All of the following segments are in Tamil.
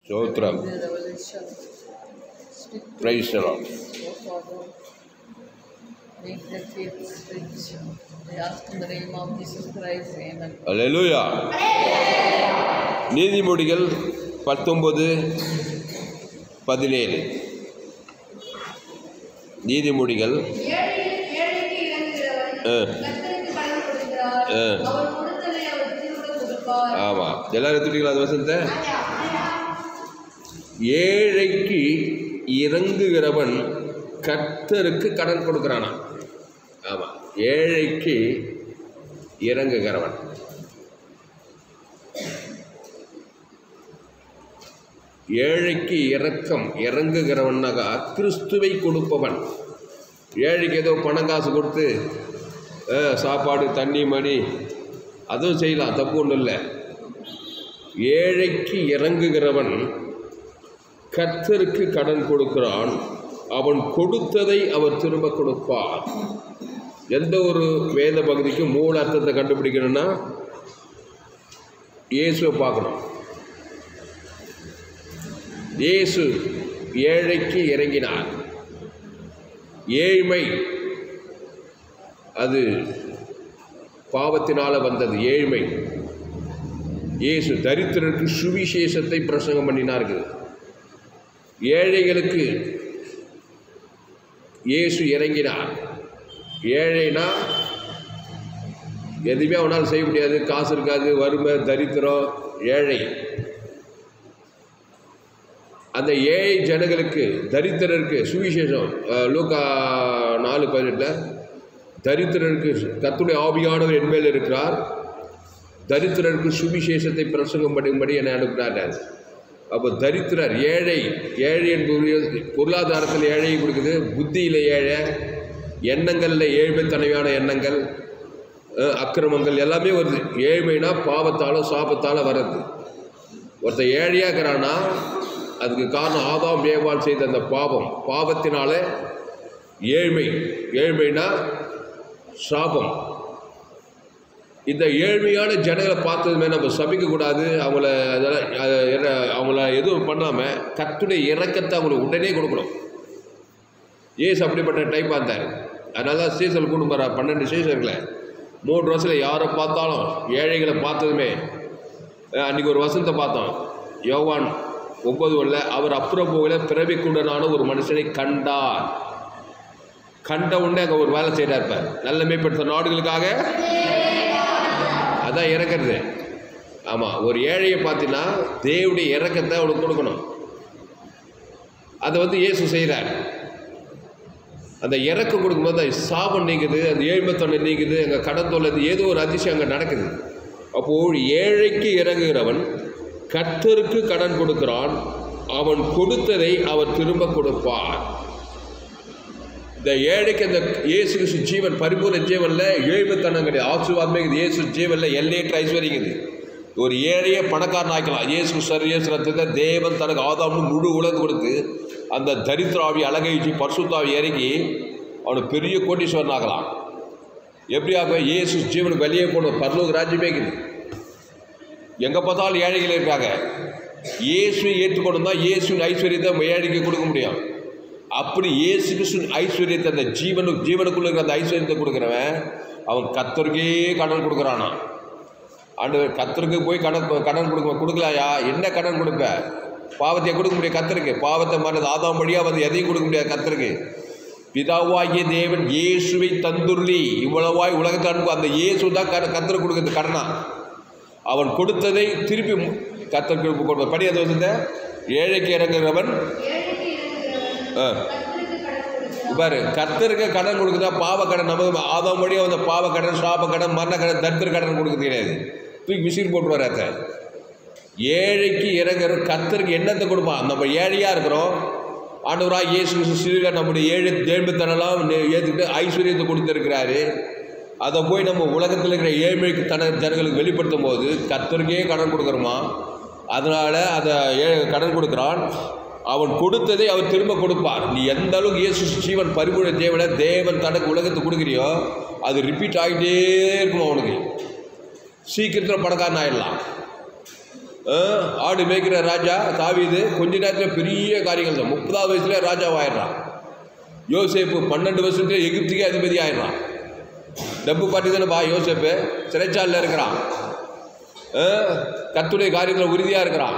Stotram. the revelation. Speak to Praise the Lord. us, O Father. Make the faith rich. I ask in the name of Jesus Christ. Amen. அல்லேலூயா நீதிமொழிகள் பத்தொன்பது பதினேழு நீதிமொழிகள் ஏழை ஏழைக்கு இறங்குகிறவன் ஆ. கர்த்தருக்கு கடன் கொடுக்கிறார் ஆ. அவர் கொடுத்ததை அவர் திரும்ப கொடுப்பார் ஆமாம் எல்லாரும் எடுத்துட்டீங்களா அந்த வசனத்தை ஏழைக்கு இறங்குகிறவன் கர்த்தருக்கு கடன் கொடுக்குறானா ஆமாம் ஏழைக்கு இறங்குகிறவன் ஏழைக்கு இரக்கம் இறங்குகிறவனாக கிறிஸ்துவை கொடுப்பவன் ஏழைக்கு ஏதோ பணம் காசு கொடுத்து அஹ், சாப்பாடு தண்ணி மணி அதுவும் செய்யலாம் தப்பு ஒன்றும் இல்லை ஏழைக்கு இறங்குகிறவன் கர்த்தருக்கு கடன் கொடுக்கிறான் அவன் கொடுத்ததை அவர் திரும்ப கொடுப்பார் எந்த ஒரு வேத பகுதிக்கும் மூல அர்த்தத்தை கண்டுபிடிக்கணும்னா இயேசுவை பார்க்கணும் இயேசு ஏழைக்கு இறங்கினார் ஏழ்மை அது பாவத்தினால வந்தது ஏழ்மை இயேசு தரித்திரருக்கு சுவிசேஷத்தை பிரசங்கம் பண்ணினார்கள் ஏழைகளுக்கு இயேசு இறங்கினார் ஏழைனா எதுவுமே அவனால் செய்ய முடியாது காசு இருக்காது வறுமை தரித்திரம் ஏழை அந்த ஏழை ஜனங்களுக்கு தரித்திரருக்கு சுவிசேஷம் அஹ், லூக்கா நாலு பதினெட்டில் தரித்திரருக்கு கத்துடைய ஆவியானவர் என்மேல் இருக்கிறார் தரித்திரருக்கு சுவிசேஷத்தை பிரசங்கம் பண்ணும்படி என்னை அனுப்பினார் அப்போ தரித்திரர் ஏழை ஏழை என்பது பொருளாதாரத்தில் ஏழையை கொடுக்குது புத்தியில் ஏழை எண்ணங்களில் ஏழ்மைத்தனவையான எண்ணங்கள் அஹ், அக்கிரமங்கள் எல்லாமே வருது ஏழ்மைனா பாவத்தாலும் சாபத்தால் வர்றது ஒருத்தன் ஏழையாக இருக்கிறான்னா அதுக்கு காரணம் ஆதாம் ஏவாள் செய்த அந்த பாவம் பாவத்தினால ஏழ்மை ஏழ்மைனா சாபம் இந்த ஏழ்மையான ஜனங்களை பார்த்ததுமே நம்ம சபிக்கக்கூடாது அவங்கள அதெல்லாம் அஹ், என்ன, அவங்கள எதுவும் பண்ணாமல் கத்துடைய இறக்கத்தை அவங்களுக்கு உடனே கொடுக்கணும் ஏசு அப்படிப்பட்ட டைப் பார்த்தார் அதனால தான் சீசல் கொண்டு போகிற பன்னெண்டு சீசர்களை மூணு வருஷத்தில் யாரை பார்த்தாலும் ஏழைகளை பார்த்ததுமே அஹ், அன்னைக்கு ஒரு வசனத்தை பார்த்தோம் யோவான் ஒன்பது ஒன்றில் அவர் அப்புறம் போகல பிறவிக்குண்டனான ஒரு மனுஷனை கண்டார் கண்ட உடனே அங்கே ஒரு வேலை செய்கிறா இருப்பார் நல்ல மேம்படுத்த நாடுகளுக்காக அதான் இறக்கிறது ஆமாம் ஒரு ஏழையை பார்த்தீங்கன்னா தேவனுடைய இறக்கத்தை அவனுக்கு கொடுக்கணும் அதை வந்து இயேசு செய்கிறார் அந்த இறக்கம் கொடுக்கும்போது அது சாபம் நீங்குது அந்த ஏழ்மைத்தொண்டை நீங்குது அங்கே கடன் தொல்லை ஏதோ ஒரு அதிசயம் அங்கே நடக்குது அப்போது ஏழைக்கு இறங்குகிறவன் கர்த்தருக்கு கடன் கொடுக்கிறான் அவன் கொடுத்ததை அவர் திரும்ப கொடுப்பார் இந்த ஏழைக்கு அந்த இயேசு கிறிஸ்து ஜீவன் பரிபூர்ண ஜீவனில் ஏழ்மைத்தனம் கிடையாது ஆசீர்வாதமே இருக்குது இயேசு ஜீவனில் எல்லையற்ற ஐஸ்வர்யங்குது ஒரு ஏழையே பணக்காரன் ஆக்கலாம் இயேசு சர் இயேசு ரத்தத்தை தேவன் தனக்கு ஆதாம்னு முழு உலகம் கொடுத்து அந்த தரித்திராவி அழகைச்சி பரிசுத்தாவி இறங்கி அவனுக்கு பெரிய கோட்டீஸ்வரன் ஆகலாம் எப்படி ஆகும் இயேசு ஜீவனுக்கு வெளியே போகணும் பரலோக ராஜ்யமே இருக்குது எங்கே பார்த்தாலும் ஏழைகள் இருக்காங்க இயேசுவை ஏற்றுக்கொண்டு தான் இயேசுவின் ஐஸ்வர்யத்தை நம்ம ஏழைக்கு கொடுக்க முடியும் அப்படி இயேசு கிறிஸ்துவின் ஐஸ்வர்யத்தை அந்த ஜீவனுக்கு ஜீவனுக்குள்ள இருக்கிற அந்த ஐஸ்வர்யத்தை கொடுக்குறவன் அவன் கத்தருக்கே கடன் கொடுக்குறானா ஆண்டவர் கத்தருக்கு போய் கடன் கடன் கொடுக்க கொடுக்கலாயா என்ன கடன் கொடுப்ப பாவத்தை கொடுக்க முடியாது கத்தருக்கு பாவத்தை மறந்து ஆதாம் வழியாக வந்து எதையும் கொடுக்க முடியாது கத்தருக்கு பிதாவாகிய தேவன் இயேசுவை தந்துருளி இவ்வளவாய் உலகத்தை அனுப்பு அந்த இயேசு தான் கட கத்தருக்கு கொடுக்குறது கடனா அவன் கொடுத்ததை திருப்பி கத்தருக்கு கொடுப்ப படி அது வந்து ஏழைக்கு இறங்குறவன் ஏழைக்கு இறங்குகிறவன் ஆ கர்த்தருக்கு கடன் கொடுக்கிறார் பாரு கர்த்தருக்கு கடன் கொடுக்குதா பாவ கடன் நம்ம ஆதாம் வழியாக வந்த பாவ கடன் சாப கடன் மரண கடன் தரித்திர கடன் கொடுக்குறது கிடையாது தூக்கி மிஷின் போட்டு வராத்த ஏழைக்கு இறங்குற கர்த்தருக்கு என்னத்தை கொடுப்பான் நம்ம ஏழையாக இருக்கிறோம் ஆண்டவராக இயேசு கிறிஸ்து சிறுக நம்முடைய ஏழு ஏழ்மைத்தனெல்லாம் நே- ஏற்றுக்கிட்டு ஐஸ்வர்யத்தை கொடுத்துருக்கிறாரு அதை போய் நம்ம உலகத்தில் இருக்கிற ஏழ்மைக்கு தன ஜனங்களுக்கு வெளிப்படுத்தும் போது கர்த்தருக்கே கடன் கொடுக்குறோமா அதனால் அதை ஏ கடன் கொடுக்குறான் அவன் கொடுத்ததை அவர் திரும்ப கொடுப்பார் நீ எந்த அளவுக்கு இயேசு ஜீவன் பரிபூர்ண தேவனை தேவன் தனக்கு உலகத்துக்கு கொடுக்குறியோ அது ரிப்பீட் ஆகிட்டே இருக்கணும் அவனுக்கு சீக்கிரத்தில் பணக்காரன் ஆயிடலாம் அஹ், ஆடு மேய்க்கிற ராஜா தாவீது கொஞ்ச நேரத்தில் பெரிய காரியங்கள் தான் முப்பதாவது வயசுல ராஜாவாயிடுறான் யோசேப்பு பன்னெண்டு வருஷத்துல எகிப்துக்கே அதிபதி ஆயிடுறான் டப்பு பாட்டி தானே பா யோசேப்பு சிறைச்சாலில் இருக்கிறான் அஹ், கர்த்தருடைய காரியத்தில் உறுதியாக இருக்கிறான்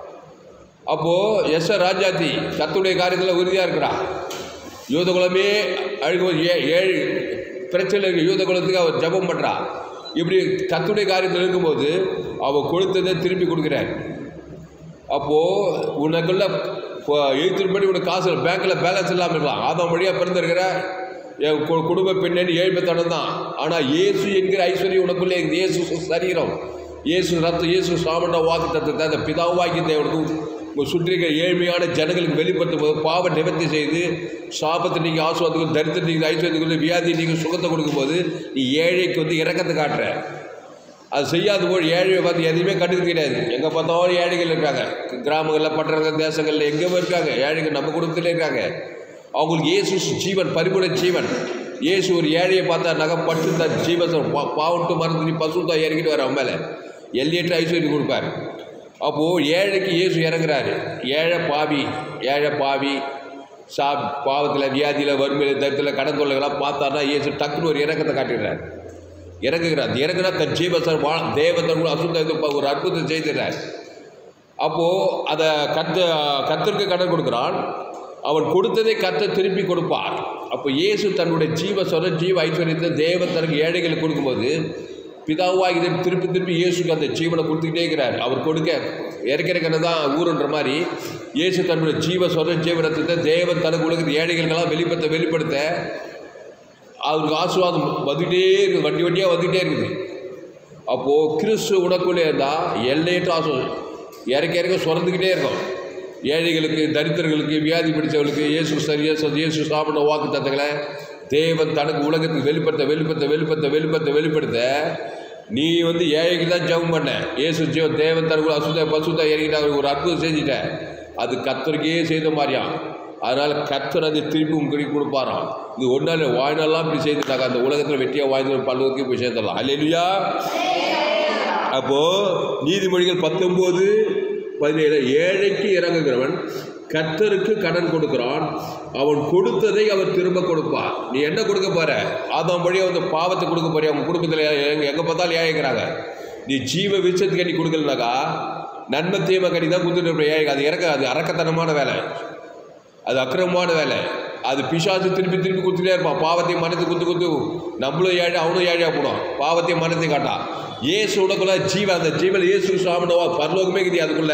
அப்போது எஸ் ராஜாத்தி கர்த்தருடைய காரியத்தில் உறுதியாக இருக்கிறான் யூத குலமே அழுகு ஏ ஏழு பிரச்சனை இருக்கு யூத குலத்துக்கு அவர் ஜெபம் பண்ணுறா இப்படி கர்த்தருடைய காரியத்தில் இருக்கும்போது அவள் கொடுத்ததை திருப்பி கொடுக்குறார் அப்போது உனக்குள்ள எழுத்தின்படி உனக்கு காசு பேங்க்கில் பேலன்ஸ் இல்லாமல் இருக்கலாம் ஆதாம் வழியாக பிறந்திருக்கிற என் கு- குடும்ப பெண்ணு ஏழ்மைத்தனம் தான் ஆனால் இயேசு என்கிற ஐஸ்வர்யம் உனக்குள்ளே இருக்குது இயேசு சரீரம் இயேசு ரத்தம் இயேசு சாமண்ட வாக்கு தத்துவத்தை அந்த பிதாவாக்கி தேவனுக்கு உங்கள் சுற்றி இருக்கிற ஏழ்மையான ஜனங்களுக்கு வெளிப்படுத்தும் போது பாவ நிவர்த்தி செய்து சாபத்தை நீங்கள் ஆசுவாதத்துக்கு தரித்திரம் நீங்கள் ஐஸ்வர்யத்துக்கு வியாதி நீங்கள் சுகத்தை கொடுக்கும்போது நீ ஏழைக்கு வந்து இறக்கத்தை காட்டுற அது செய்யாத போது ஏழையை பார்த்து எதையுமே கண்டுக்க கிடையாது எங்கே பார்த்தாலும் ஏழைகள் இருக்காங்க கிராமங்களில் பட்டணங்கள் தேசங்களில் எங்கேயுமே இருக்காங்க ஏழைகள் நம்ம குடும்பத்தில் இருக்காங்க அவங்களுக்கு இயேசு ஜீவன் பரிபூரண ஜீவன் இயேசு ஒரு ஏழையை பார்த்தா நகை பட்டு தான் ஜீவத்தை பாவட்டு மருந்து பசு தான் இறங்கிட்டு வர அவன் மேலே எல்லையற்ற ஐஸ்வர்யம் கொடுப்பார் அப்போது ஏழைக்கு இயேசு இறங்குறாரு ஏழை பாவி ஏழை பாவி சா பாவத்தில் வியாதியில் வறுமையில் தரித்தில் கடன் தொல்லைகள்லாம் பார்த்தாருன்னா இயேசு டக்குன்னு ஒரு இறக்கத்தை காட்டிடுறார் இறங்குகிறார் இறங்குனா தன் ஜீவசர் வா தேவத்தன் கூட அசுத்த ஒரு அற்புதம் செய்துறார் அப்போது அதை கத்த கத்திற்கு கடன் கொடுக்குறான் அவன் கொடுத்ததை கத்த திருப்பி கொடுப்பார் அப்போ இயேசு தன்னுடைய ஜீவ சொர ஜீவ ஐஸ்வர்யத்தை தேவன் தனக்கு ஏழைகளுக்கு கொடுக்கும்போது பிதாவாக இதை திருப்பி திருப்பி இயேசுக்கு அந்த ஜீவனை கொடுத்துக்கிட்டே இருக்கிறார் அவர் கொடுக்க இறக்கிற கண்ணு தான் ஊருன்ற மாதிரி இயேசு தன்னுடைய ஜீவ சொர ஜீவனத்தை தேவன் தனக்கு உலகத்து ஏழைகளுக்கெல்லாம் வெளிப்படுத்த வெளிப்படுத்த அவருக்கு ஆசீர்வாதம் வந்துகிட்டே இருக்குது வண்டி வண்டியாக வந்துகிட்டே இருக்குது அப்போது கிறிஸ்து உனக்குள்ளே இருந்தால் எல்லையற்ற ஆசீர்வாதம் இறக்க இறக்க சுரந்துக்கிட்டே இருக்கும் ஏழைகளுக்கு தரித்திரர்களுக்கு வியாதி பிடிச்சவர்களுக்கு இயேசு சரியா இயேசு சாப்பிட வாக்கு தத்தங்களை தேவன் தனக்கு உலகத்துக்கு வெளிப்படுத்த வெளிப்படுத்த வெளிப்படுத்த வெளிப்படுத்த வெளிப்படுத்த நீ வந்து ஏழைக்கு தான் ஜெபம் பண்ண இயேசு ஜீவன் தேவன் தனக்குள்ள அசுத்த பசுத்த இறங்கிட்டாங்க ஒரு அற்புதம் செஞ்சுட்ட அது கத்தருக்கே செய்த மாதிரியாம் அதனால் கத்தர் அதை திருப்பி உங்களுக்கு கொடுப்பாராம் இது ஒன்றால் வாழ்நாளெல்லாம் இப்படி செய்துட்டாங்க அந்த உலகத்தில் வெட்டியாக வாழ்ந்து பல்லுவதுக்கு போய் சேர்ந்துடலாம் அல்லையா அப்போது நீதிமொழிகள் பத்தொம்போது பதினேழு ஏழைக்கு இறங்குகிறவன் கர்த்தருக்கு கடன் கொடுக்கிறான் அவன் கொடுத்ததை அவர் திரும்ப கொடுப்பார் நீ என்ன கொடுக்க போற ஆதாம் வழியாக வந்து பாவத்தை கொடுக்க போறியா உங்க குடும்பத்தில் எங்க எங்கே பார்த்தாலும் ஏழைக்கிறாங்க நீ ஜீவ விருட்சத்துக்கு நீ கொடுக்கலனாக்கா நன்மை தீமை கடி தான் கொடுத்துட்டு இருப்ப ஏழைக்கு அது இறக்க அது அரக்கத்தனமான வேலை அது அக்கிரமமான வேலை அது பிசாசு திருப்பி திருப்பி கொடுத்துட்டே இருப்பான் பாவத்தை மனத்தை குத்து குத்து நம்மளும் ஏழை அவனும் ஏழையாக போடும் பாவத்தை மனத்தை காட்டான் ஏசு உனக்குள்ள ஜீவன் அந்த ஜீவன் இயேசு சாமினவா பரலோகமே இருக்குது அதுக்குள்ள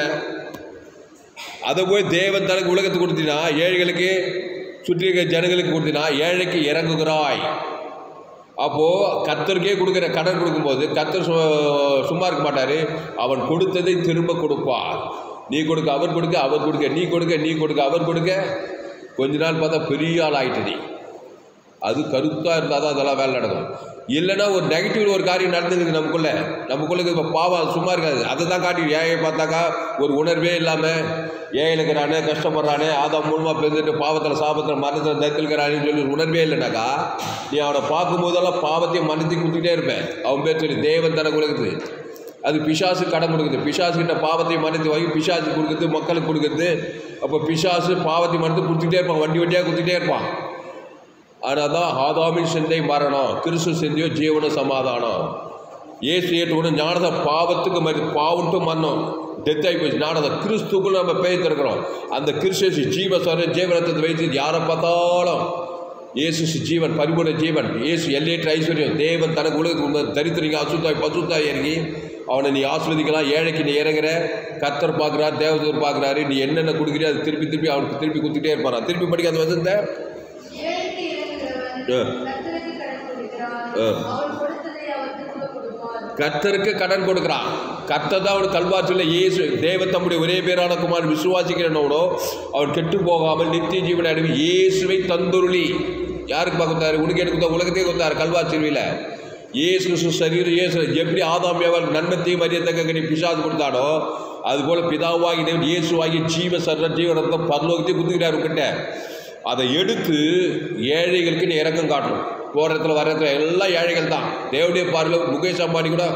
அதை போய் தேவன் தனக்கு உலகத்துக்கு கொடுத்தினா ஏழைகளுக்கு சுற்றி இருக்கிற ஜனங்களுக்கு கொடுத்தினா ஏழைக்கு இறங்குகிறாய் அப்போது கத்தருக்கே கொடுக்குற கடன் கொடுக்கும்போது கத்தர் சு- சும்மா இருக்க மாட்டார் அவன் கொடுத்ததை திரும்ப கொடுப்பார் நீ கொடுக்க அவர் கொடுக்க அவர் கொடுக்க நீ கொடுக்க நீ கொடுக்க அவர் கொடுக்க கொஞ்ச நாள் பார்த்தா பெரிய ஆள் ஆயிட்ட நீ அது கருத்தாக இருந்தால் தான் அதெல்லாம் வேலை நடக்கும் இல்லைன்னா ஒரு நெகட்டிவ் ஒரு காரியம் நடந்துருக்கு நமக்குள்ள நமக்குள்ள இப்போ பாவம் சும்மா இருக்காது அதை தான் காட்டி ஏழையை பார்த்தாக்கா ஒரு உணர்வே இல்லாமல் ஏழை இருக்கிறானே கஷ்டப்படுறானே ஆதாம் மூலமாக பிறந்துட்டு பாவத்தில் சாபத்தில் மரணத்தில் தத்திருக்கிறானேன்னு சொல்லி உணர்வே இல்லைனாக்கா நீ அவனை பார்க்கும்போதெல்லாம் பாவத்தையும் மனத்தையும் கொடுத்துக்கிட்டே இருப்பேன் அவன் பேர் சொல்லி தேவன் தனக்கு உலகத்து அது பிசாசு கடன் கொடுக்குது பிசாசு கிட்ட பாவத்தை மனத்தை வாங்கி பிசாசு கொடுக்குறது மக்களுக்கு கொடுக்குறது அப்போ பிசாசு பாவத்தை மனத்தை கொடுத்துக்கிட்டே இருப்பான் வண்டி வண்டியாக கொடுத்துக்கிட்டே இருப்பான் ஆனால் தான் ஆதாமின் சிந்தை மரணம் கிறிஸ்து சிந்தையோ ஜீவன சமாதானம் ஏசு ஏற்றுக்கொண்டு ஞானத பாவத்துக்கு மறி பாவன்ட்டு மரணம் டெத் ஆகி போச்சு ஞானத கிறிஸ்துக்குள்ள நம்ம பேய்த்திருக்கிறோம் அந்த கிறிஸ்து ஜீவ சொர ஜீவனத்தை வைத்து யாரை பார்த்தாலும் இயேசு ஜீவன் பரிபூர்ண ஜீவன் இயேசு எல்லையற்ற ஐஸ்வர்யம் தேவன் தனக்கு உலகத்துக்கு தரித்திரிங்க அசுத்தாய் பசுத்தாய் இறங்கி அவனை நீ ஆஸ்வதிக்கலாம் ஏழைக்கு நீ இறங்குற கத்தர் பார்க்குறாரு தேவதூர் பார்க்குறாரு நீ என்னென்ன கொடுக்குறியோ அது திருப்பி திருப்பி அவனுக்கு திருப்பி கொடுத்துட்டே இருப்பாரா திருப்பி படிக்க அந்த வசந்த ஏழைக்கு இறங்குகிறவன் ஆ. கர்த்தருக்கு கடன் கொடுக்கிறான் ஆ. அவன் கொடுத்ததை அவர் திரும்ப கொடுப்பார் கர்த்தருக்கு கடன் கொடுக்குறான் கர்த்தர் தான் அவனுக்கு கல்வாற்றில் இயேசு தேவ தம்முடைய ஒரே பேரான குமார் விசுவாசிக்கிறனோடோ அவன் கெட்டு போகாமல் நித்திய ஜீவனை அடைவி இயேசுவை தந்துருளி யாருக்கு கொடுத்தாரு உனக்கு எடுத்து கொடுத்தா உலகத்தையே கொடுத்தாரு கல்வாச்சிருவியில் இயேசு கிறிஸ்து சரீரம் இயேசு எப்படி ஆதாமியாவால் நன்மத்தையும் மரியத்தக்க நீ பிசாசு கொடுத்தாடோ அதுபோல் பிதாவாகி தேவன் இயேசுவாகி ஜீவ சர்ற ஜீவனத்தை பரலோகத்தையும் குத்துக்கிறார் உங்ககிட்ட அதை எடுத்து ஏழைகளுக்கு நீ இறக்கம் காட்டணும் போகிற இடத்துல வர இடத்துல எல்லாம் ஏழைகள் தான் தேவடைய பார்வையில் முகேஷ் அம்பானி கூட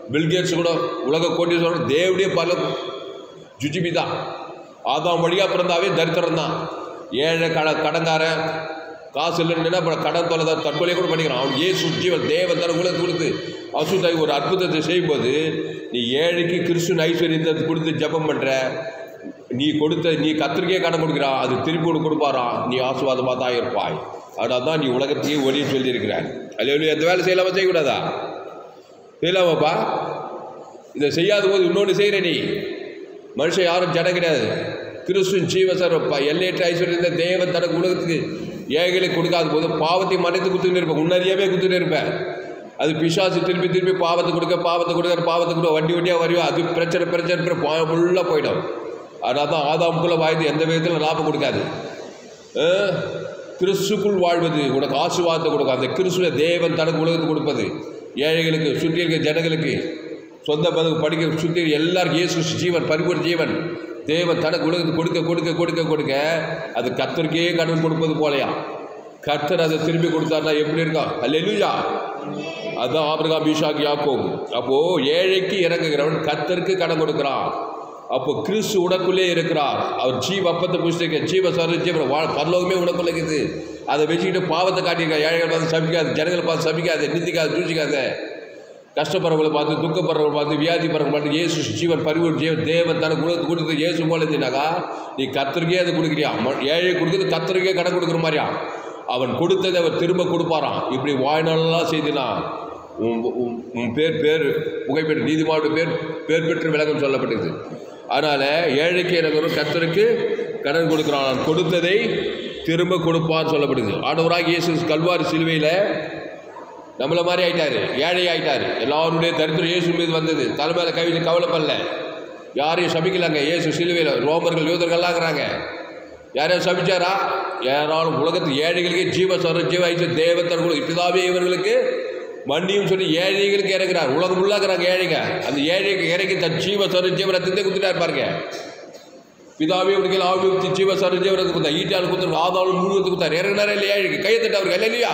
பில்கேட்ஸ் கூட உலக கோட்டீஸ்வரர் தேவடைய பல ஜுஜிபி தான் ஆதாம் வழியாக பிறந்தாவே தரித்திரம் தான் ஏழை கட கடங்காரன் காசு இல்லைன்னா அப்புறம் கடன் தொலை தான் தற்கொலை கூட பண்ணிக்கிறான் அவன் ஏசு ஜீவன் தேவன் தர உலகத்தை கொடுத்து அசுத்தாய் ஒரு அற்புதத்தை செய்யும்போது நீ ஏழைக்கு கிறிஸ்துவ ஐஸ்வர்யத்தை கொடுத்து ஜெபம் பண்ணுற நீ கொடுத்த நீ கத்திரிக்கே கடன் கொடுக்குறான் அது திருப்பி கொடு கொடுப்பாராம் நீ ஆசுவாதமாக தான் இருப்பாய் அதனால தான் நீ உலகத்தையே ஒளிய சொல்லியிருக்கிறான் அல்ல எந்த வேலை செய்யலாமா செய்யக்கூடாதா செய்யலாமாப்பா இதை செய்யாத போது இன்னொன்று செய்கிற நீ மனுஷன் யாரும் ஜட கிடையாது கிறிஸ்துவின் ஜீவசர் எல்லையற்ற ஐஸ்வர்யத்தை தேவன் தனக்கு உலகத்துக்கு ஏழைகளுக்கு கொடுக்காத போது பாவத்தை மறைத்து குத்துக்கிட்டு இருப்பேன் உன்னறியாவே குத்துக்கிட்டு இருப்பேன் அது பிசாசு திருப்பி திருப்பி பாவத்தை கொடுக்க பாவத்தை கொடுக்க பாவத்தை கொடுக்க வண்டி வண்டியாக வருவோம் அது பிரச்சனை பிரச்சனை ஃபுல்லாக போயிடும் அதனால தான் ஆதாமுக்குள்ளே வாய்ந்து எந்த விதத்தில் லாபம் கொடுக்காது அஹ், கிறிஸ்துக்குள் வாழ்வது உனக்கு ஆசீர்வாதத்தை கொடுக்கும் அந்த கிறிஸ்துவ தேவன் தனக்கு உலகத்துக்கு கொடுப்பது ஏழைகளுக்கு சுற்றி இருக்க ஜனங்களுக்கு சொந்த பதவி படிக்க சுற்றி எல்லாருக்கும் இயேசு ஜீவன் பரிபூர்ண ஜீவன் தேவன் தனக்கு உலகத்துக்கு கொடுக்க கொடுக்க கொடுக்க கொடுக்க அது கத்தருக்கே கடன் கொடுப்பது போலையா கர்த்தர் அதை திரும்பி கொடுத்தாருன்னா எப்படி இருக்கும் அல்லேலூயா அதான் ஆபிரகாம் ஈஷாக் யாக்கோம் அப்போ ஏழைக்கு இறங்குகிறவன் கர்த்தருக்கு கடன் கொடுக்கிறான் அப்போ கிறிஸ்து உனக்குள்ளே இருக்கிறார் அவர் ஜீவ அப்பத்தை புஸ்தக ஜீவ சர ஜீவ வாழ் பரலோகமே உனக்குள்ள இருக்குது அதை வச்சுக்கிட்டு பாவத்தை காட்டியிருக்க ஏழைகள் பார்த்து சபிக்காது ஜனங்களை பார்த்து சபிக்காது நிந்திக்காது தூசிக்காத கஷ்டப்படுறவங்களை பார்த்து துக்கப்படுறவங்களை பார்த்து வியாதி படுறவங்க பார்த்து இயேசு ஜீவன் பரிவூர் ஜீவன் தேவன் தனக்கு கொடுத்து கொடுத்து இயேசு போல இருந்தீனாக்கா நீ கத்தருக்கே அதை கொடுக்குறியா ம- ஏழை கொடுக்குறது கத்தருக்கே கடன் கொடுக்குற மாதிரியா அவன் கொடுத்ததை அவர் திரும்ப கொடுப்பாராம் இப்படி வாழ்நாளெல்லாம் செய்தினா உன் உன் உன் பேர் பேர் புகைப்பெற்ற நீதிமாவோட பேர் பேர் பெற்று விளக்கம் சொல்லப்பட்டது அதனால் ஏழைக்கு எனக்கு கத்தருக்கு கடன் கொடுக்குறான் நான் கொடுத்ததை திரும்ப கொடுப்பான்னு சொல்லப்படுது ஆண்டவராக இயேசு கல்வாரி சிலுவையில் நம்மள மாதிரி ஆயிட்டாரு ஏழை ஆயிட்டாரு எல்லாருடைய தரித்திரம் இயேசு மீது வந்தது தலைமையில கை வச்சு கவலைப்படல யாரையும் சபிக்கலாங்க இயேசு சிலுவையில் ரோமர்கள் யூதர்கள்லாங்கிறாங்க யாரையும் சபிச்சாரா யாராலும் உலகத்து ஏழைகளுக்கே ஜீவ சர ஜீவ ஐசு தேவத்தர் கூட இப்பதாவே இவர்களுக்கு மன்னியும் சொல்லி ஏழைகளுக்கு இறங்குறார் உலகம் உள்ளாக்குறாங்க ஏழைங்க அந்த ஏழைக்கு இறங்கி தன் ஜீவ சர ஜீவ ரத்தத்தை குத்துட்டார் பாருங்க பிதாவே உனக்கு ஆவி ஊற்றி ஜீவ சர ஜீவ ரத்தத்தை குத்தா ஈட்டால் குத்துறாரு ஆதாளும் முழுவதும் குத்தார் இறங்கினாரே இல்லை ஏழைக்கு கையை தட்டு அவருக்கு இல்லையா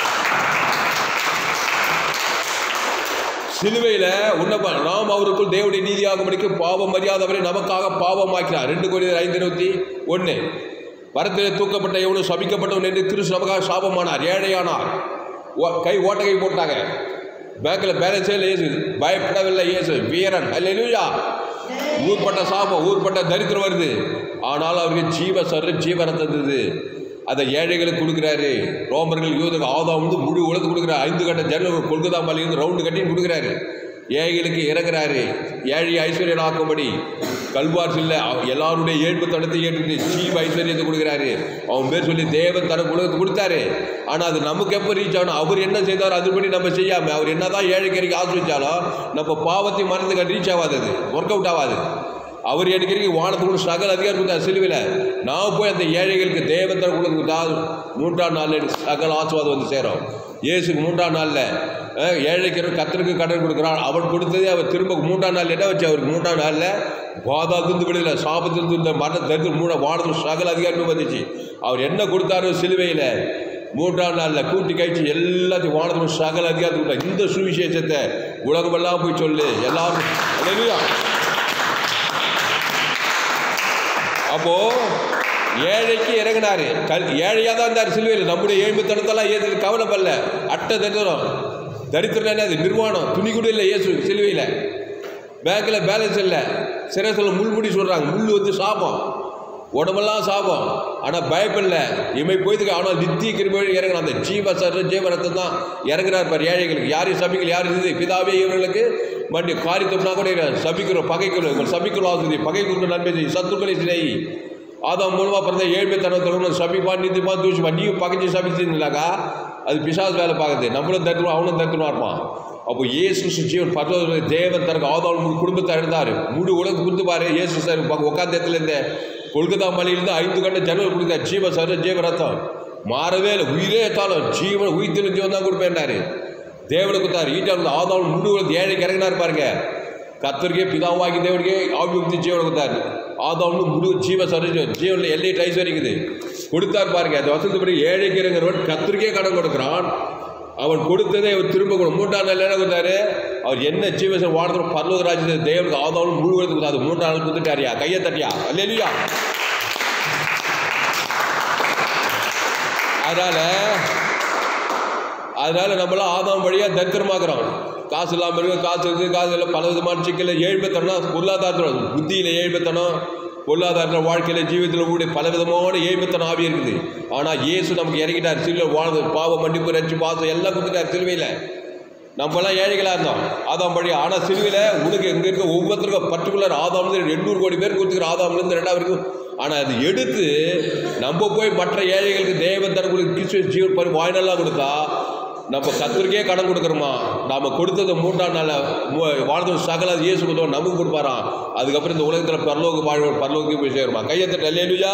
சிலுவையில் உன்னப்ப நாம் அவருக்குள் தேவனுடைய நீதியாகும்படிக்கு பாவம் மரியாதவரை நமக்காக பாவமாக்கிறார் ரெண்டு கோடி ஐந்து இருபத்தி ஒன்று வரத்திலே தூக்கப்பட்ட எவனும் சபிக்கப்பட்டவன் என்று கிறிஸ்து நமக்காக சாபமானார் ஏழையானார் ஓ- கை ஓட்டகை போட்டாங்க பேங்க்கில் பேலன்ஸே இல்லை இயேசு பயப்படவில்லை இயேசு வீரன் அல்லேலூயா ஊர்பட்ட சாபம் ஊர்பட்ட தரித்திரம் வருது ஆனால் அவருக்கு ஜீவ சரு ஜீவனம் தந்தது அதை ஏழைகளுக்கு கொடுக்குறாரு ரோமர்கள் யூதர்கள் ஆதாம் வந்து முழு உலகத்து கொடுக்குறாரு ஐந்து கட்ட ஜன்னல் கொல்கத்தா மலையிலிருந்து ரவுண்டு கட்டி கொடுக்குறாரு ஏழைகளுக்கு இறங்குறாரு ஏழை ஐஸ்வர்யம் ஆக்கும்படி கல்வார் இல்லை எல்லாருடைய ஏழ்பு தடத்தை ஏற்றுட்டு ஜீவ ஐஸ்வர்யத்தை கொடுக்குறாரு அவன் பேர் சொல்லி தேவன் தனக்கு உலகத்தை கொடுத்தாரு ஆனால் அது நமக்கு எப்போ ரீச் ஆகணும் அவர் என்ன செய்தார் அதுபடி நம்ம செய்யாமல் அவர் என்னதான் ஏழைக்கு இறக்கி ஆசிரிச்சாலும் நம்ம பாவத்தை மனதுக்கு ரீச் ஆகாது அது ஒர்க் அவுட் ஆகாது அவர் எனக்கு இறங்கி வானத்துக்குள்ள சகல அதிகாரம் கொடுத்தார் சிலுவையில் நான் போய் அந்த ஏழைகளுக்கு தேவத்தர கொடுத்தா மூன்றாம் நாளில் எனக்கு சகல ஆசுவாதம் வந்து சேரும் இயேசுக்கு மூன்றாம் நாளில் அஹ், ஏழைக்கு இறங்கி கத்தருக்கு கடன் கொடுக்குறான் அவன் கொடுத்ததே அவர் திரும்ப மூன்றாம் நாள் என்ன வச்சு அவருக்கு மூன்றாம் நாளில் பாதாத்திலிருந்து விடுதலை சாபத்திலிருந்து இந்த மரண தரித்து மூணு வானத்தில் சகல அதிகாரமும் வந்துச்சு அவர் என்ன கொடுத்தாரோ சிலுவையில் மூன்றாம் நாளில் கூட்டி கழிச்சு எல்லாத்தையும் வானத்தில் சகல அதிகாரத்தை கொடுத்தார் இந்த சுவிசேஷத்தை உலகமெல்லாம் போய் சொல்லு எல்லாரும் அல்லேலூயா. அப்போ ஏழைக்கு இறங்கினாரு கல் ஏழையாக தான் இருந்தார் சிலுவையில் நம்முடைய ஏழ்மைத்தனத்தெல்லாம் ஏற்று கவலைப்படல அட்டை தரித்திரம் தரித்திரம் என்னது நிர்வாணம் துணி கூட இல்லை இயேசு சிலுவையில் பேங்க்கில் பேலன்ஸ் இல்லை சிரசில் முள்முடி சொல்கிறாங்க முள் வந்து சாபம் உடம்பெல்லாம் சாபம் ஆனால் பயப்படல இமை போய்துக்கு ஆனால் நித்திய கிருபை இறங்குறான் அந்த ஜீவ சர ஜீவரத்தை தான் இறங்குறார் பார் ஏழைகளுக்கு யாரையும் சபிக்கல யாரும் இது பிதாவே இவர்களுக்கு மண்டி காரித்தம்னா கூட இரு. சபிக்கிறோம் பகைக்கிறோம் உங்கள் சபிக்கிறோம் ஆசிரி பகை கொடுக்க நன்மை செய்யும் சத்துக்களை சிலை ஆதாம் மூலமாக பிறந்த ஏழ்மை தனத்தவங்க சபிப்பா நிதிப்பா தூசிப்பா நீயும் பகைச்சு சபிச்சிருந்தாக்கா அது பிசாசு வேலை பார்க்குது நம்மளும் தட்டுவோம் அவனும் தட்டுவான் இருப்பான் அப்போ இயேசு கிறிஸ்து ஜீவன் பரலோக தேவன் தனக்கு ஆதாம் முழு குடும்பத்தை இருந்தார் முழு உலகம் கொடுத்து பாரு இயேசு சார் உட்காந்த இடத்துல இருந்த கொல்கத்தா மலையிலிருந்து ஐந்து கண்ட ஜன்னல் கொடுத்தார் ஜீவ சர ஜீவ ரத்தம் மாறவே இல்லை உயிரே தாலும் ஜீவன் உயிர் திரு ஜீவன் தான் கொடுப்பேன்டாரு தேவனை கொடுத்தார் ஈட்டார் ஆதாம் முழு உலகத்து ஏழைக்கு இறங்கினார் பாருங்க கத்தருக்கே பிதாவாகி தேவனுக்கே ஆபியுக்தி ஜீவனை கொடுத்தார் ஆதாம்னு முழு ஜீவ சரீரம் ஜீவனில் எல்லை டைஸ் வரைக்குது கொடுத்தார் பாருங்க அந்த வசந்தபடி ஏழைக்கு இறங்குறவன் கத்தருக்கே கடன் கொடுக்குறான் அவன் கொடுத்ததை அவர் திரும்ப கொடு மூன்றாம் நாள் என்ன கொடுத்தாரு அவர் என்ன ஜீவசம் வாழ்ந்தோம் பரலோக ராஜ்யத்தை தேவனுக்கு ஆதாவும் முழுவதுக்கு அது மூன்று நாள் கொடுத்துட்டாரியா கையை தட்டியா அல்லையா அதனால அதனால நம்மளாம் ஆதாம் வழியா தரித்திரமாக்குறோம் காசு இல்லாமல் இருக்கு காசு இருக்குது காசு இல்லை பல விதமான சிக்கல ஏழ்மைத்தனம் பொருளாதாரத்தில் புத்தியில் ஏழ்மைத்தனம் பொருளாதாரத்தில் வாழ்க்கையில் ஜீவிதத்தில் கூட பல விதமான ஏழ்மைத்தனம் ஆவி இருக்குது ஆனால் இயேசு நமக்கு இறங்கிட்டார் சிலுவையில் வாழ்ந்து பாவ மன்னிப்பு ரட்சி பாசம் எல்லாம் கொடுத்துட்டார் சிலுவையில் நம்மலாம் ஏழைகளாக இருந்தோம் ஆதாம் வழி ஆனால் சிலுவையில் உனக்கு எங்கே இருக்க ஒவ்வொருத்தருக்கும் பர்டிகுலர் ஆதாம்லேருந்து எண்ணூறு கோடி பேர் கொடுத்துக்கிற ஆதாம்லேருந்து ரெண்டாவது வரைக்கும் ஆனால் அது எடுத்து நம்ம போய் மற்ற ஏழைகளுக்கு தேவன் தரக்கூடிய கிறிஸ்துவ ஜீவன் பரி வாய்நெல்லாம் கொடுத்தா நம்ம கத்தருக்கே கடன் கொடுக்குறோமா நாம கொடுத்தது மூன்றாம் நாள் வாழ்ந்த சகல இயேசு கொடுத்தோம் நமக்கு கொடுப்பாராம் அதுக்கப்புறம் இந்த உலகத்தில் பரலோக வாழ்வு பரலோகத்துக்கு போய் சேருமா கையத்தட்ட அல்லேலுயா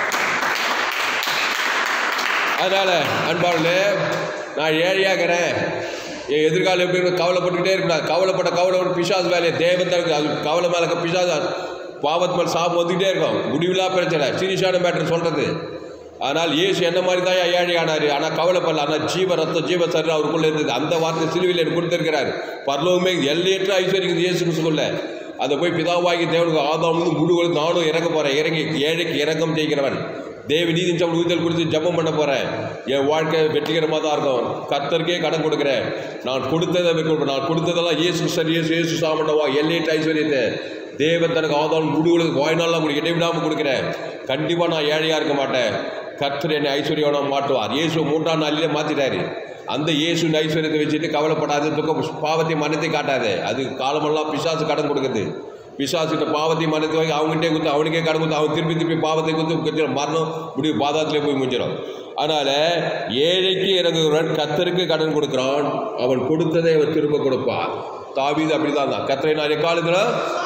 அதனால அன்பாளே நான் ஏழையாகிறேன் என் எதிர்காலம் எப்படி இருக்கு கவலைப்பட்டுக்கிட்டே இருக்கக்கூடாது கவலைப்பட்ட கவலை பிசாசு வேலையை தேவன் தான் இருக்குது அது கவலை மேலே இருக்க பிசாசு பாவத்து மேலே சாபம் வந்துக்கிட்டே இருக்கும் முடிவில்லா பிரச்சனை சீரியஸான மேட்டர் சொல்கிறது ஆனால் இயேசு என்ன மாதிரி தான் ஏழை ஆனார் ஆனால் கவலைப்படல ஆனால் ஜீவ ரத்தம் ஜீவ சரீரம் அவருக்குள்ளே இருந்தது அந்த வார்த்தை சிலுவையில் எனக்கு கொடுத்துருக்கிறார் பரலோகமே எல்லையற்ற ஐஸ்வர்யம் இயேசு கிறிஸ்துக்குள்ள அதை போய் பிதாவாகி தேவனுக்கு ஆதாம் முழு நானும் இறங்க போகிறேன் இறங்கி ஏழைக்கு இறக்கம் செய்கிறவன் தேவி நீதி சம்பளம் உயிர்த்தல் குறித்து ஜெபம் பண்ண போகிறேன் என் வாழ்க்கை வெற்றிகரமாக தான் இருக்கும் கர்த்தருக்கே கடன் கொடுக்குறேன் நான் கொடுத்ததை வைக்க நான் கொடுத்ததெல்லாம் இயேசு சார் இயேசு இயேசு சாமண்டவா எல்லையற்ற ஐஸ்வர்யத்தை தேவன் தனக்கு ஆதாரம் முடிவுகளுக்கு வாய்நாளாக முடி இடைவிடாமல் கொடுக்குறேன் கண்டிப்பாக நான் ஏழையாக இருக்க மாட்டேன் கர்த்தர் என்னை ஐஸ்வர்யவனாக மாட்டுவார் இயேசு மூன்றாம் நாளிலே மாற்றிட்டாரு அந்த இயேசுவின் ஐஸ்வர்யத்தை வச்சுட்டு கவலைப்படாத துக்கம் பாவத்தை மனத்தை காட்டாதே அது காலமெல்லாம் பிசாசு கடன் கொடுக்குது பிசாசுகிட்ட பாவத்தை மனத்தை வாங்கி அவங்ககிட்டே கொடுத்து அவனுக்கே கடன் கொடுத்து அவன் திருப்பி திருப்பி பாவத்தை கொடுத்து கொஞ்சம் மரணம் முடிவு பாதாத்திலே போய் முடிஞ்சிடும் அதனால ஏழைக்கு இறங்குகிறவன் கத்தருக்கு கடன் கொடுக்கிறான் அவன் கொடுத்ததை அவன் திரும்ப கொடுப்பான் தாவீது அப்படிதான் தான் கத்தரை நான் எக்காலத்தில்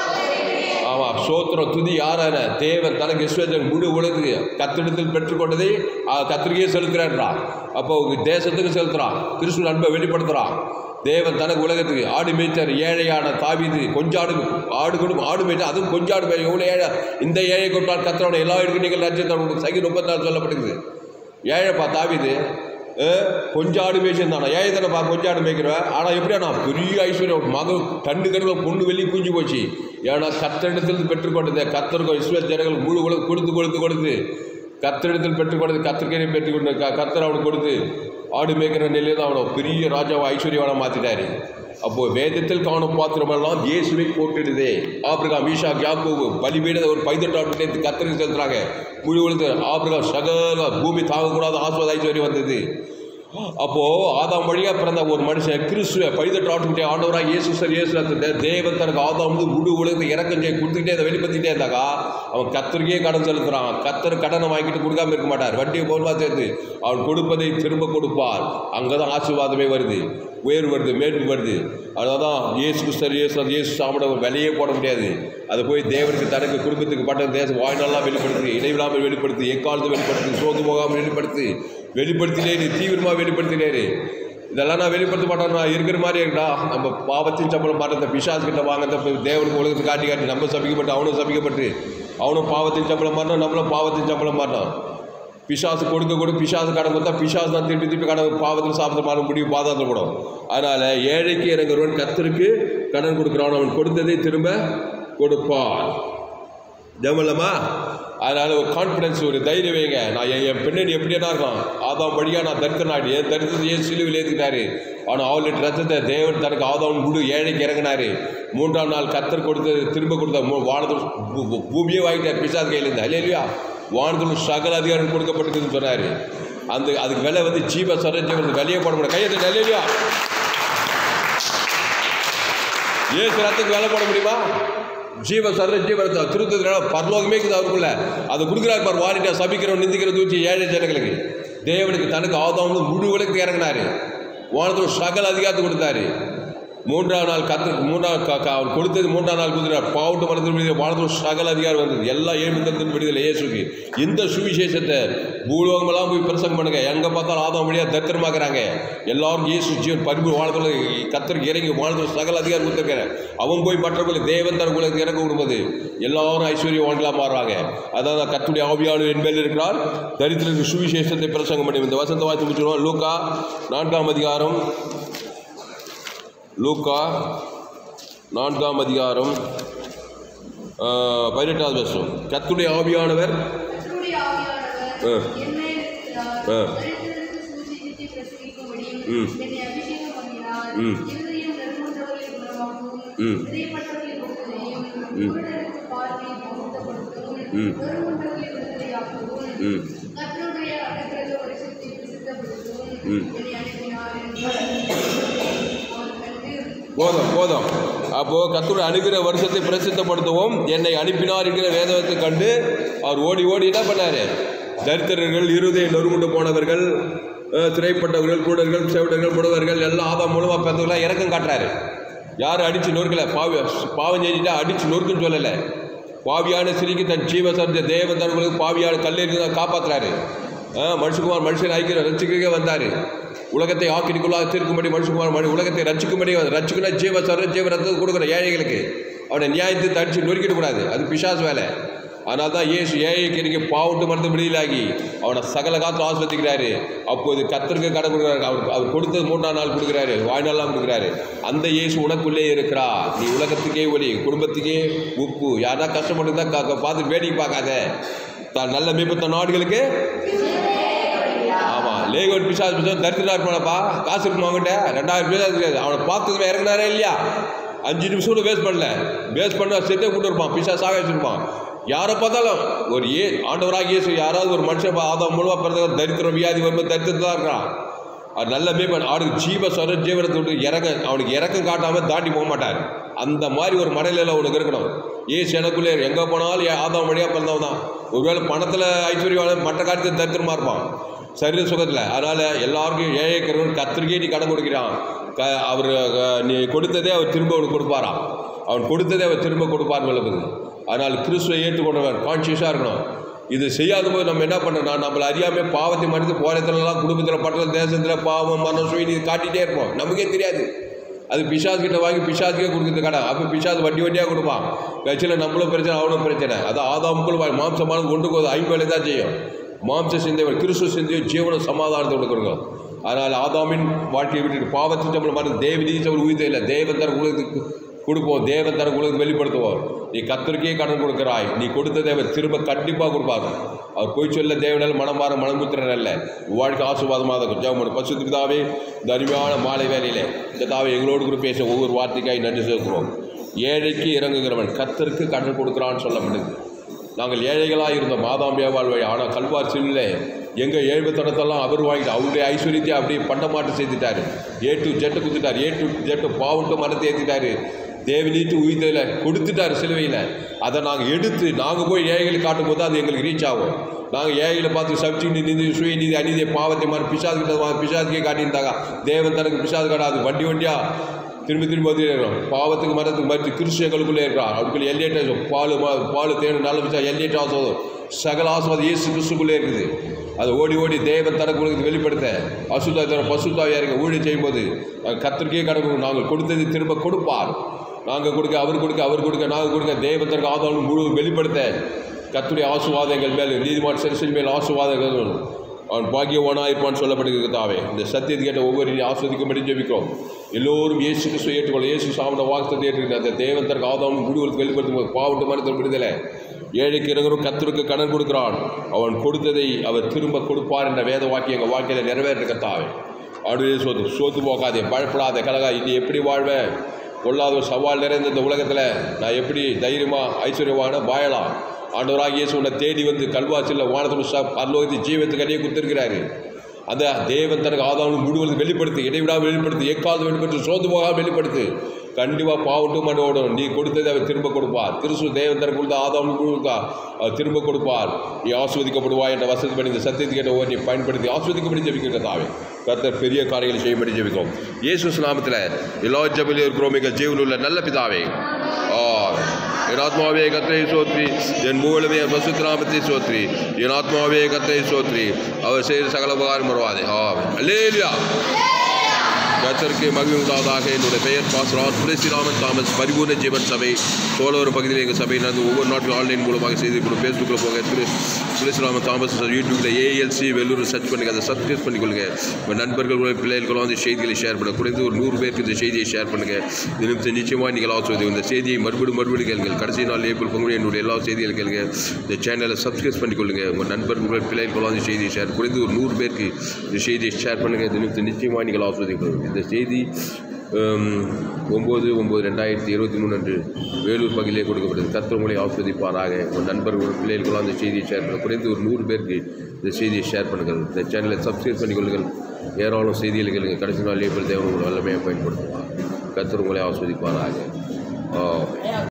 ஆமாம் சோத்திரம் துதி யாரான தேவன் தனக்கு இஸ்வரன் முழு உலகத்துக்கு கத்திடத்தில் பெற்றுக்கொண்டதை அஹ், கத்திரிக்கே செலுத்துறான்றான் அப்போ உங்க தேசத்துக்கு செலுத்துறான் கிறிஸ்துவ அன்பை வெளிப்படுத்துறான் தேவன் தனக்கு உலகத்துக்கு ஆடு மேய்ச்சார் ஏழையான தாவீது கொஞ்சாடு ஆடு கொடும் ஆடு மேய்ச்சார் அதுவும் கொஞ்சாடு மேய் எவ்வளோ ஏழை இந்த ஏழை கொண்டால் கத்திரவனை எல்லா இடக்கும் நீங்கள் லட்சத்தோட சகி முப்பத்தி நாலு சொல்லப்பட்டிருக்குது ஏழைப்பா தாவீது அஹ், கொஞ்சம் ஆடு மேய்ச்சிருந்தானா ஏழை தானேப்பா கொஞ்சம் ஆடு மேய்க்கிறவன் ஆனால் எப்படியா நான் பெரிய ஐஸ்வர்யம் மகன் கண்டு கருவில் பொண்ணு வெளியே குஞ்சு போச்சு ஏன்னா கத்தரிடத்தில் பெற்றுக்கொண்டது கத்தருக்கு இஸ்ரேல் ஜனங்கள் முழு உலகம் கொடுத்து கொடுத்து கொடுத்து கத்தரிடத்தில் பெற்றுக்கொண்டது கத்திரிக்கை பெற்றுக்கொண்டு க கத்தர் அவனுக்கு கொடுத்து ஆடு மேய்க்கிற நிலையில் தான் அவனை பெரிய ராஜாவை ஐஸ்வர்யவான மாற்றிட்டாரு அப்போ வேதத்தில் காணும் பாத்திரமெல்லாம் இயேசுவை போட்டுடுதே ஆபிரகாம் ஈஷா யாக்கோபு பலிபீட ஒரு பைதட்டாட்டு கத்தருக்கு செலுத்துறாங்க முழு உலகத்தில் ஆபிரகாம் சகல பூமி தாங்கக்கூடாத ஆஸ்வாத ஐஸ்வர்யம் வந்தது அப்போ ஆதாம் வழியா பிறந்த ஒரு மனுஷன் கிறிஸ்துவ பைதட்டு ஆட்டுக்கிட்டே ஆண்டவராக இயேசு சார் இயேசு அந்த தேவன் தனக்கு ஆதாம் வந்து முழு உலகத்தை இறக்கம் செய்ய கொடுத்துக்கிட்டே அதை வெளிப்படுத்திட்டே இருந்தாக்கா அவன் கத்தருக்கே கடன் செலுத்துறான் கத்தர் கடனை வாங்கிட்டு கொடுக்காம இருக்க மாட்டார் வட்டியை போல்வா சேர்த்து அவன் கொடுப்பதை திரும்ப கொடுப்பார் அங்கே தான் ஆசீர்வாதமே வருது உயர்வு வருது மேற்கு வருது அதனால்தான் இயேசு கிறிஸ்தர் இயேசு அது இயேசு சாப்பிட விலையே போட முடியாது அதை போய் தேவனுக்கு தனக்கு குடும்பத்துக்கு பட்ட தேசம் வாழ்நாளெல்லாம் வெளிப்படுத்து இடைவிடாமல் வெளிப்படுத்து எக்காலத்து வெளிப்படுத்து சோர்ந்து போகாமல் வெளிப்படுத்து வெளிப்படுத்தினேரு தீவிரமாக வெளிப்படுத்தினேரு இதெல்லாம் நான் வெளிப்படுத்த மாட்டேன் நான் இருக்கிற மாதிரி இருக்கா நம்ம பாவத்தின் சம்பளம் பாட்டு இந்த பிசாஸ் கிட்ட வாங்க இந்த தேவனுக்கு உலகத்தை காட்டி காட்டி நம்ம சபிக்கப்பட்டு அவனும் சபிக்கப்பட்டு அவனும் பாவத்தின் சம்பளம் மாறினோம் நம்மளும் பாவத்தின் சம்பளம் மாறினோம் பிசாசு கொடுக்க கூட பிசாசு கடன் கொடுத்தா பிசாசு தான் திருப்பி திருப்பி கடன் பாவத்தில் சாப்பிட்டு மாற முடியும் பாதத்தில் போடும் அதனால் ஏழைக்கு இறங்குறவன் கத்தருக்கு கடன் கொடுக்குறான் அவன் கொடுத்ததை திரும்ப கொடுப்பான் ஜெபலமா அதனால் ஒரு கான்ஃபிடன்ஸ் ஒரு தைரியம் வைங்க நான் என் என் பின்னணி எப்படியா இருக்கும் ஆதாம் வழியாக நான் தரித்திரனாடி என் தரித்திரத்தை ஏன் சிலுவில் ஏற்றுக்கிட்டாரு ஆனால் அவள் லிட்டர் ரத்தத்தை தேவன் தனக்கு ஆதாம் முழு ஏழைக்கு இறங்கினாரு மூன்றாம் நாள் கத்தர் கொடுத்து திரும்ப கொடுத்த மூ- வானத்தில் பூ- பூ- பூமியே வாங்கிட்டார் பிசாஸ் கையில் இருந்தா இல்லையா வானத்தில் சகல அதிகாரம் கொடுக்கப்பட்டிருக்குன்னு சொன்னார் அந்த அதுக்கு விலை வந்து ஜீவ சரஞ்சீவன் விலையே போட முடியும் கையெழுத்து இல்லையா ஏசு ரத்துக்கு வேலை போட முடியுமா ஜீவ சர்வ ஜீவ திருத்தத்தினால பரலோகமே இருக்குது அவருக்குள்ள அதை கொடுக்குறாரு பார் வாரிட்டா சபிக்கிறவன் நிந்திக்கிற தூச்சி ஏழை ஜனங்களுக்கு தேவனுக்கு தனக்கு ஆதாம் முழு உலகத்துக்கு இறங்கினாரு வானத்தில் சகல அதிகாரத்தை கொடுத்தாரு மூன்றாம் நாள் கத்து மூன்றாம் க- க- அவர் கொடுத்தது மூன்றாம் நாள் கொடுத்தார் பாவட்டு மனத்தில் விடுதலை வானத்தில் சகல அதிகாரம் வந்தது எல்லா ஏழ்மந்தத்தின் விடுதலை இயேசுக்கு இந்த சுவிசேஷத்தை பூலோகமெல்லாம் போய் பிரசங்கம் பண்ணுங்க எங்கே பார்த்தாலும் ஆதாம் வழியாக தத்திரமாக்குறாங்க எல்லாரும் இயேசு ஜீவன் பரிபு வானத்தில் கத்தருக்கு இறங்கி வானத்தில் சகல அதிகாரம் கொடுத்துருக்கிறேன் அவன் போய் மற்றவங்களுக்கு தேவன் தனக்குள்ள இறங்க கொடுப்பது எல்லாரும் ஐஸ்வர்யவான்களாக மாறுறாங்க அதான் கத்துடைய ஆவியாளர் என்பதில் இருக்கிறார் தரித்திரருக்கு சுவிசேஷத்தை பிரசங்கம் பண்ணி இந்த வசந்த வாய்த்து முடிச்சிடுவோம் லூக்கா நான்காம் அதிகாரம் லூக்கா நான்காம் அதிகாரம் ஆஹ், பதினெட்டாவது வருஷம் கத்துடைய ஆவியானவர் கர்த்தருடைய ஆவியானவர் ஆ. என்மேல் இருக்கிறார். ஆ. தரித்திரருக்கு சுவிசேஷத்தை பிரசங்கிக்கும்படியும் ம். என்னை அபிஷேகம் பண்ணினார். ம். இருதயம் நறுங்குண்டவர்களை குணமாக்கவும், ம். சிறைப்பட்டவர்களை விடுதலையும், ம். குருடருக்கு பார்வையை பகுத்தப்படுத்தவும், ம். நறுங்குண்டவர்களை விடுதலையாக்கவும், ம். கர்த்தருடைய அனுக்கிரக வருஷத்தை பிரசித்தப்படுத்தவும் ம். என்னை அனுப்பினார் என்று அவர் கண்டு போதும் போதும் அப்போ கத்தருடைய அனுகிற வருஷத்தை பிரசித்தப்படுத்தவும் என்னை அனுப்பினார் என்கிற வேதத்தை கண்டு அவர் ஓடி ஓடி என்ன பண்ணாரு தரித்திரர்கள் இருதய நொறுங்குண்டு போனவர்கள் அஹ், சிறைப்பட்டவர்கள் கூடர்கள் செவிடர்கள் புடவர்கள் எல்லாம் ஆதாம் மூலமாக பிறந்தவர்களாம் இறக்கம் காட்டுறாரு யாரும் அடிச்சு நொறுக்கல பாவி பாவம் செஞ்சுட்டா அடிச்சு நொறுக்குன்னு சொல்லலை பாவியான சிரிக்கு தன் ஜீவ சர்ஜ தேவ தருகளுக்கு பாவியான கல்லெறி தான் காப்பாத்துறாரு ஆ, மனுஷகுமார் மனுஷன் ஐக்கிய ரசிக்கவே வந்தார் உலகத்தை ஆக்கினிக்குள்ளாக தீர்க்கும்படி மனுஷகுமார் மனு உலகத்தை ரசிக்கும்படி ரசிக்கணும் ஜீவ சர்வ ஜீவ ரத்தத்தை கொடுக்குற ஏழைகளுக்கு அவனை நியாயத்தை தடிச்சு நொறுக்கிட கூடாது அது பிசாசு வேலை அதனால தான் இயேசு ஏழை கிரிக்கு பாவட்டு மருந்து வெளியிலாகி அவனை சகல காத்து ஆஸ்வதிக்கிறாரு அப்போது கத்தருக்கு கடன் கொடுக்குறாரு அவர் அவர் கொடுத்தது மூணாம் நாள் கொடுக்குறாரு வாழ்நாள்லாம் கொடுக்குறாரு அந்த இயேசு உனக்குள்ளே இருக்கிறா நீ உலகத்துக்கே ஒளி குடும்பத்துக்கே உப்பு யாரா கஷ்டப்பட்டு தான் பார்த்து வேடிக்கை பார்க்காத தான் நல்ல மீட்பு தன் நாடுகளுக்கு ஆமாம் லேகோன் பிசாஸ் பிசாஸ் தரித்திரா இருப்பானப்பா காசு இருக்குமா அவங்ககிட்ட ரெண்டாயிரம் பிசாஸ் இருக்காது அவனை பார்த்ததுமே இறங்கினாரே இல்லையா அஞ்சு நிமிஷம் கூட வேஸ்ட் பண்ணல வேஸ்ட் பண்ண செத்தே கூட்டு இருப்பான் பிசாஸ் ஆக வச்சிருப்பான் யாரை பார்த்தாலும் ஒரு ஏ ஆண்டவராக இயேசு யாராவது ஒரு மனுஷன் பா- ஆதாம் மூலமாக பிறந்த தரித்திரம் வியாதி வரும்போது தரித்திரத்தில் தான் இருக்கிறான் அது நல்ல மேம்பன் அவனுக்கு ஜீவ சொர ஜீவனத்தை விட்டு இறங்க அவனுக்கு இறக்கம் காட்டாமல் தாண்டி போக மாட்டார் அந்த மாதிரி ஒரு மனநிலையில் அவனுக்கு இருக்கணும் ஏசு எனக்குள்ளே எங்கே போனாலும் என் ஆதாம் வழியாக பிறந்தவன் தான் ஒருவேளை பணத்தில் ஐஸ்வர்யம் மற்ற காரியத்தில் தரித்திரமா இருப்பான் சரீர சுகத்தில் அதனால் எல்லாருக்கும் ஏழை இருக்கிறவன் கத்திரிக்கே நீ கடன் கொடுக்கிறான் க அவர் அஹ், நீ கொடுத்ததே அவர் திரும்ப அவனுக்கு கொடுப்பாராம் அவன் கொடுத்ததே அவர் திரும்ப கொடுப்பார் விளக்குது அதனால் கிறிஸ்துவை ஏற்றுக்கொண்டவன் கான்சியஸாக இருக்கணும் இது செய்யாத போது நம்ம என்ன பண்ணுறோம்னா நம்மளை அறியாமல் பாவத்தை மனித போகிறதுலாம் குடும்பத்தில் பட்டத்தில் தேசத்தில் பாவம் மனம் சுயி இது காட்டிகிட்டே இருப்போம் நமக்கே தெரியாது அது பிசாஸ் கிட்ட வாங்கி பிசாசுக்கே கொடுக்குறது கடை அப்போ பிசாஸ் வட்டி வட்டியாக கொடுப்பான் கட்சியில் நம்மளும் பிரச்சனை அவனும் பிரச்சனை அது ஆதாமுக்குள் வா- மாம்சமான ஒன்று போது ஐம்பேலை தான் செய்யும் மாம்ச சிந்தைவர் கிறிஸ்துவ சிந்தையும் ஜீவன சமாதானத்தை கொடுக்குறோம் அதனால் ஆதாமின் வாழ்க்கையை விட்டுட்டு பாவத்தின் சம்பளம் மாதிரி தேவநீதி சம்பளம் உயிர்த்த இல்லை தேவன் தர உலகத்துக்கு கொடுப்போம் தேவன் தர உலகத்துக்கு வெளிப்படுத்துவோம் நீ கத்தருக்கே கடன் கொடுக்குறாய் நீ கொடுத்த தேவன் திரும்ப கண்டிப்பாக கொடுப்பாரு அவர் போய் சொல்ல தேவனால் மனமாற மனமுத்திரன் அல்ல வாழ்க்கை ஆசீர்வாதமாக இருக்கும் ஜெபம் பசு தாவே இந்த அருமையான மாலை வேலையிலே இந்த தாவை எங்களோடு கூட பேச ஒவ்வொரு வார்த்தைக்காய் நன்றி சேர்க்கிறோம் ஏழைக்கு இறங்குகிறவன் கத்தருக்கு கடன் கொடுக்குறான்னு சொல்லப்படுது நாங்கள் ஏழைகளாக இருந்தோம் மாதாம் வாழ்வை ஆனால் கல்வார் சில்ல எங்கள் ஏழ்மைத்தனத்தெல்லாம் அவர் வாங்கிட்டு அவருடைய ஐஸ்வர்யத்தை அப்படியே பண்டமாட்டு செய்துட்டாரு ஏ டு ஜெட்டு குத்துட்டார் ஏ டு ஜெட்டு பாவுட்டு மரத்தை ஏற்றிட்டாரு தேவனீட்டு உயிர்த்ததில் கொடுத்துட்டார் சிலுவையில் அதை நாங்கள் எடுத்து நாங்கள் போய் ஏழைகளுக்கு காட்டும் போது அது எங்களுக்கு ரீச் ஆகும் நாங்கள் ஏழைகளை பார்த்து சப்ஜெக்ட் நீதி சுய நீதி அநீதியை பாவத்தை மாதிரி பிசாது கிட்ட பிசாதுக்கே காட்டியிருந்தாங்க தேவன் தனக்கு பிசாது காட்டாது வண்டி வண்டியாக திரும்பி திரும்பி வந்து இருக்கிறோம் பாவத்துக்கு மரத்துக்கு மறுத்து கிறிஸ்து எங்களுக்குள்ளே இருக்கிறான் அதுக்குள்ளே எல்லையேட்ட பால் ம- பால் தேனும் நல்ல பிச்சா எல்லையேட்ட ஆசுவதும் சகல ஆசுவாதம் இயேசு கிறிஸ்துக்குள்ளே இருக்குது அது ஓடி ஓடி தேவன் தனக்கு உலகத்துக்கு வெளிப்படுத்த அசுத்தா தர பசுத்தாவியாக இருக்க ஊழிய செய்யும்போது நாங்கள் கத்திரிக்கே கடவுள் நாங்கள் கொடுத்ததை திரும்ப கொடுப்பார் நாங்கள் கொடுக்க அவர் கொடுக்க அவர் கொடுக்க நாங்கள் கொடுக்க தேவன் தனக்கு ஆதாரம் முழு வெளிப்படுத்த கத்துடைய ஆசுவாதங்கள் மேல் நீதிமான் சிறுசின் மேல் ஆசுவாதங்கள் அவன் பாக்கியவானா இருப்பான்னு சொல்லப்படுகிறது தாவே இந்த சத்தியத்தை கேட்ட ஒவ்வொரு ஆஸ்வதிக்கும்படி ஜெபிக்கிறோம் எல்லோரும் இயேசு கிறிஸ்துவை ஏற்றுக்கொள்ள இயேசு சாமன வாக்குத்தத்தை ஏற்றுக்கிற அந்த தேவன் தனக்கு ஆதாம் முடிவுகளுக்கு வெளிப்படுத்தும் போது பாவட்டு மனத்தில் விடுதலை ஏழைக்கு இறங்குறோம் கத்தருக்கு கடன் கொடுக்கிறான் அவன் கொடுத்ததை அவர் திரும்ப கொடுப்பார் என்ற வேத வாக்கியம் எங்கள் வாழ்க்கையில் நிறைவேற்ற கத்தாவே ஆடுவே சோத்து சோத்து போக்காதே பயப்படாத கலகா இனி எப்படி வாழ்வேன் கொள்ளாத ஒரு சவால் நிறைந்த இந்த உலகத்தில் நான் எப்படி தைரியமாக ஐஸ்வர்யமான வாழலாம் ஆண்டவராக இயேசு உன்னை தேடி வந்து கல்வாசியில் வானத்தில் பரலோகத்தை ஜீவத்துக்கு அடியே கொடுத்துருக்கிறாரு அந்த தேவன் தனக்கு ஆதாரம் முழுவதும் வெளிப்படுத்து இடைவிடாமல் வெளிப்படுத்து எக்காவது வெளிப்படுத்து சோர்ந்து போகாமல் வெளிப்படுத்து கண்டிப்பாக பாவட்டும் மனோடும் நீ கொடுத்ததை அவர் திரும்ப கொடுப்பார் கிறிஸ்து தேவன் தனக்கு கொடுத்த ஆதாரம் முழுக்கா அவர் திரும்ப கொடுப்பார் நீ ஆஸ்வதிக்கப்படுவாய் என்ற வசதி பண்ணி இந்த சத்தியத்தை கேட்ட ஓர் நீ பயன்படுத்தி ஆஸ்வதிக்கப்படி ஜெபிக்கிற தாவே கர்த்தர் பெரிய காரியங்களை செய்யும்படி ஜெபிக்கிறோம் இயேசு நாமத்தில் எல்லா ஜபிலும் இருக்கிறோம் மிக ஜீவன் உள்ள நல்ல பிதாவே ஆ என் ஆத்மாவே கத்தை சோத்ரி என் மூலமே பசுத்திராமத்தை சோத்ரி என் ஆத்மாவே கத்தை சோத்ரி அவர் செய்த சகல உபகாரம் வருவாதே ஆ அல்லேலியா கர்த்தருக்கு மகிழ்வு உண்டாவதாக என்னுடைய பெயர் பாஸ்ரார் துளசிராமன் தாமஸ் பரிபூர்ண ஜீவன் சபை சோழவர் பகுதியில் எங்கள் சபை நடந்து ஒவ்வொரு நாட்டிலும் ஆன்லைன் மூலமாக செய்து கொடு ஃபேஸ்புக்கில் போங்க திரு துளசிராமன் தாமஸ் யூடியூப்பில் ஏஎல்சி வெள்ளூர் சர்ச் பண்ணுங்க அதை சப்ஸ்கிரைப் பண்ணிக்கொள்ளுங்க உங்கள் நண்பர்கள் உங்கள் பிள்ளைகளும் அந்த செய்திகளை ஷேர் பண்ணுங்க குறைந்து ஒரு நூறு பேருக்கு இந்த செய்தியை ஷேர் பண்ணுங்க இது நிச்சயமாக நீங்கள் ஆசுவது இந்த செய்தியை மறுபடியும் மறுபடியும் கேளுங்கள் கடைசி நாள் ஏப்ரல் பங்குடி என்னுடைய எல்லா செய்திகளும் கேளுங்க இந்த சேனலை சப்ஸ்கிரைப் பண்ணிக்கொள்ளுங்க உங்கள் நண்பர்கள் உங்கள் பிள்ளைகளும் அந்த செய்தியை ஷேர் குறைந்து ஒரு நூறு பேருக்கு இந்த செய்தியை ஷேர் பண்ணுங்க இது நிமித்தம் நிச்சயமாக நீங்கள் ஆஸ்வதிக்கணும் இந்த செய்தி ஒம்பது ஒம்பது ரெண்டாயிரத்தி இருபத்தி மூணு அன்று வேலூர் பகுதியிலே கொடுக்கப்பட்டது கர்த்தர் உங்களை ஆஸ்வதிப்பாராக உங்கள் நண்பர்கள் பிள்ளைகளுக்கெல்லாம் அந்த செய்தியை ஷேர் பண்ண குறைந்து ஒரு நூறு பேருக்கு இந்த செய்தியை ஷேர் பண்ணுங்கள் இந்த சேனலை சப்ஸ்கிரைப் பண்ணிக்கொள்ளுங்கள் ஏராளம் செய்திகளை கேளுங்க கடைசி நாள் ஏப்ரல் தேவன் உங்களை வல்லமையாக பயன்படுத்துவார் கர்த்தர் உங்களை ஆஸ்வதிப்பாராக ஆ